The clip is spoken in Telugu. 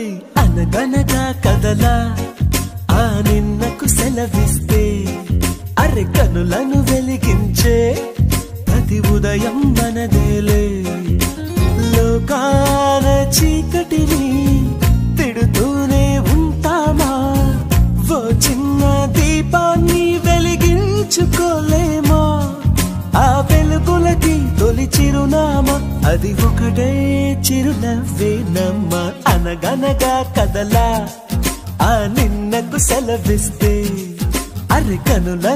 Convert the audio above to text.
ఓయ్ అనగనగా కదలా ఆ నిన్నకు సెలవిస్తే అరె కనులను వెలిగించే ప్రతి ఉదయం మనదేలే లోకాల చీకటిని తిడుతూనే ఉంటామా ఓ చిన్న దీపాన్ని వెలిగించుకోలేమా ఆ వెలుగులకి తొలి చిరునామా అది ఒకటే చిరునవ్వేనమ్మా అనగనగా కదలా ఆ నిన్నకు సెలవిస్తే అరె కనుల